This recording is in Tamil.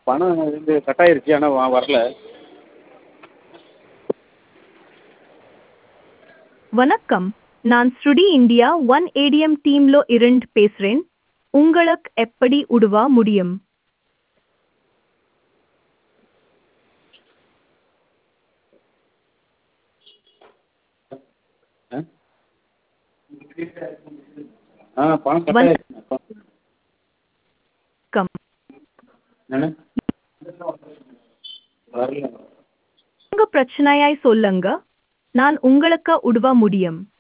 பணம் வந்து கட் ஆகிருச்சு ஆனால் வ வரல வணக்கம் நான் ஸ்ருடி இந்தியா ஒன் ஏடிஎம் டீம்ல இருந்து பேசுறேன் உங்களுக்கு எப்படி உதவ முடியும் ஆ ஆ பணம் கட் வண- ஆகிருச்சுண்ணா கம் என்ன வரல உங்க பிரச்சனையாய் சொல்லுங்க நான் உங்களுக்கு உதவ முடியும்